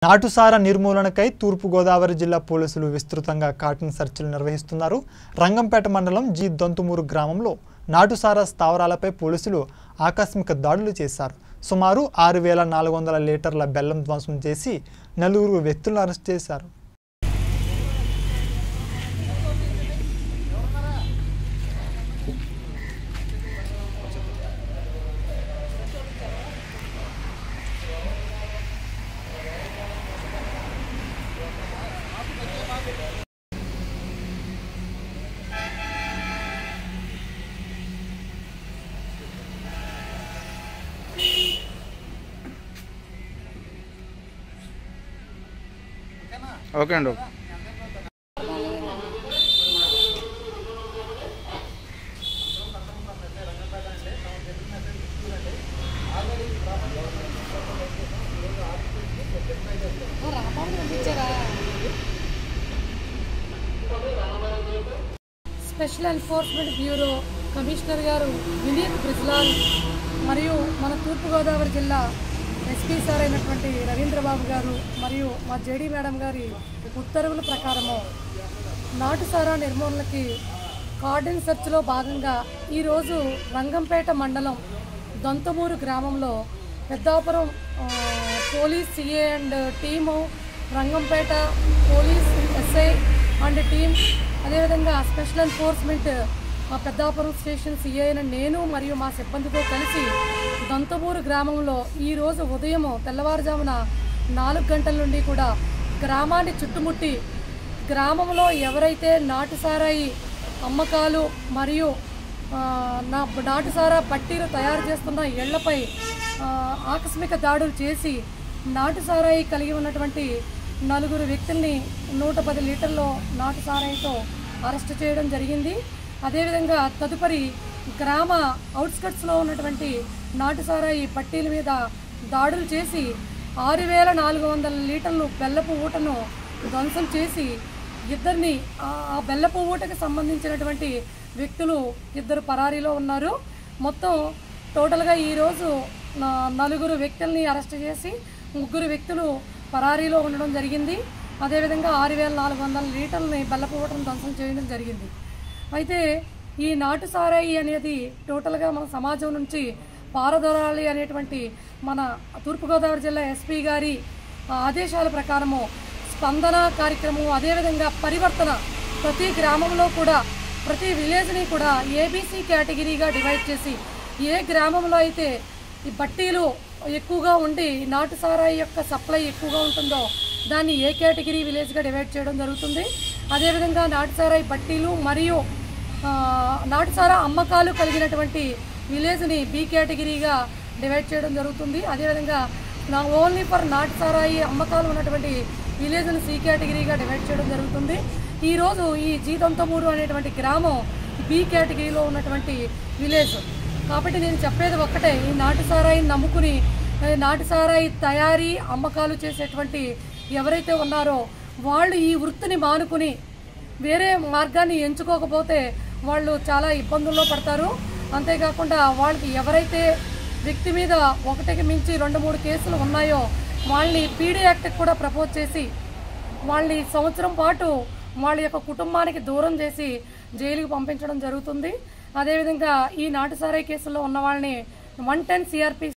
నాటుసార నిర్మూలనకై తూర్పుగోదావరి జిల్లా పోలీసులు విస్తృతంగా కాటన్ సెర్చ్లు నిర్వహిస్తున్నారు రంగంపేట మండలం జి దొంతుమూరు గ్రామంలో నాటుసార స్థావరాలపై పోలీసులు ఆకస్మిక దాడులు చేశారు సుమారు ఆరు వేల నాలుగు వందల లీటర్ల బెల్లం ధ్వంసం చేసి నలుగురు వ్యక్తులను అరెస్ట్ చేశారు ఓకే అండి స్పెషల్ ఎన్ఫోర్స్మెంట్ బ్యూరో కమిషనర్ గారు వినీత్ బ్రిజ్లాల్ మరియు మన తూర్పుగోదావరి జిల్లా ఎస్పీ సార్ అయినటువంటి రవీంద్రబాబు గారు మరియు మా జేడీ మేడం గారి ఉత్తర్వుల ప్రకారము నాటుసారా నిర్మూలనకి కార్డన్ సెర్చ్లో భాగంగా ఈరోజు రంగంపేట మండలం దొంతమూరు గ్రామంలో పెద్దాపురం ఆ, police CI and team Rangampeta police SI and team అదేవిధంగా స్పెషల్ ఎన్ఫోర్స్మెంట్ ఆ పెద్దాపురం స్టేషన్ సిఐ అయిన నేను మరియు మా సిబ్బందితో కలిసి దొంతమూరు గ్రామంలో ఈరోజు ఉదయం తెల్లవారుజామున నాలుగు గంటల నుండి కూడా గ్రామాన్ని చుట్టుముట్టి గ్రామంలో ఎవరైతే నాటుసారాయి అమ్మకాలు మరియు ఆ, నా నాటుసారా పట్టీలు తయారు చేస్తున్న ఇళ్లపై ఆ, ఆకస్మిక దాడులు చేసి నాటుసారాయి కలిగి ఉన్నటువంటి నలుగురు వ్యక్తుల్ని నూట పది లీటర్ల నాటుసారాయితో అరెస్ట్ చేయడం జరిగింది అదేవిధంగా తదుపరి గ్రామ అవుట్స్కట్స్లో ఉన్నటువంటి నాటుసారాయి పట్టీల మీద దాడులు చేసి ఆరు వేల నాలుగు వందల లీటర్లు బెల్లపు ఊటను ధ్వంసం చేసి ఇద్దరిని ఆ ఆ బెల్లపు ఊటకి సంబంధించినటువంటి వ్యక్తులు ఇద్దరు పరారీలో ఉన్నారు మొత్తం టోటల్గా ఈరోజు నా- నలుగురు వ్యక్తుల్ని అరెస్ట్ చేసి ముగ్గురు వ్యక్తులు పరారీలో ఉండడం జరిగింది అదేవిధంగా ఆరు వేల నాలుగు వందల లీటర్లని బెల్లపు ఊటను ధ్వంసం చేయడం జరిగింది అయితే ఈ నాటు సారాయి అనేది టోటల్గా మన సమాజం నుంచి పారదొరాలి అనేటువంటి మన తూర్పుగోదావరి జిల్లా ఎస్పీ గారి ఆ, ఆదేశాల ప్రకారము స్పందన కార్యక్రమం అదేవిధంగా పరివర్తన ప్రతి గ్రామంలో కూడా ప్రతి విలేజ్ని కూడా ఏబీసీ కేటగిరీగా డివైడ్ చేసి ఏ గ్రామంలో అయితే ఈ బట్టీలు ఎక్కువగా ఉండి నాటు సారాయి యొక్క సప్లై ఎక్కువగా ఉంటుందో దాన్ని ఏ కేటగిరీ విలేజ్గా డివైడ్ చేయడం జరుగుతుంది అదేవిధంగా నాటు సారాయి బట్టీలు మరియు ఆ, నాటుసారా అమ్మకాలు కలిగినటువంటి విలేజ్ని బి కేటగిరీగా డివైడ్ చేయడం జరుగుతుంది అదేవిధంగా నా ఓన్లీ ఫర్ నాటుసారాయి అమ్మకాలు ఉన్నటువంటి విలేజ్ని సి కేటగిరీగా డివైడ్ చేయడం జరుగుతుంది ఈరోజు ఈ జీతంతమూరు అనేటువంటి గ్రామం బి కేటగిరీలో ఉన్నటువంటి విలేజ్ కాబట్టి నేను చెప్పేది ఒక్కటే ఈ నాటు సారాయిని నమ్ముకుని ఏ, నాటు సారాయి తయారీ అమ్మకాలు చేసేటువంటి ఎవరైతే ఉన్నారో వాళ్ళు ఈ వృత్తిని మానుకుని వేరే మార్గాన్ని ఎంచుకోకపోతే వాళ్ళు చాలా ఇబ్బందుల్లో పడతారు అంతేకాకుండా వాళ్ళకి ఎవరైతే వ్యక్తి మీద ఒకటికి మించి రెండు మూడు కేసులు ఉన్నాయో వాళ్ళని పీడీ యాక్ట్కి కూడా ప్రపోజ్ చేసి వాళ్ళని సంవత్సరం పాటు వాళ్ళ యొక్క కుటుంబానికి దూరం చేసి జైలుకి పంపించడం జరుగుతుంది అదేవిధంగా ఈ నాటుసారాయి కేసులో ఉన్న వాళ్ళని వన్ టెన్ సిఆర్పి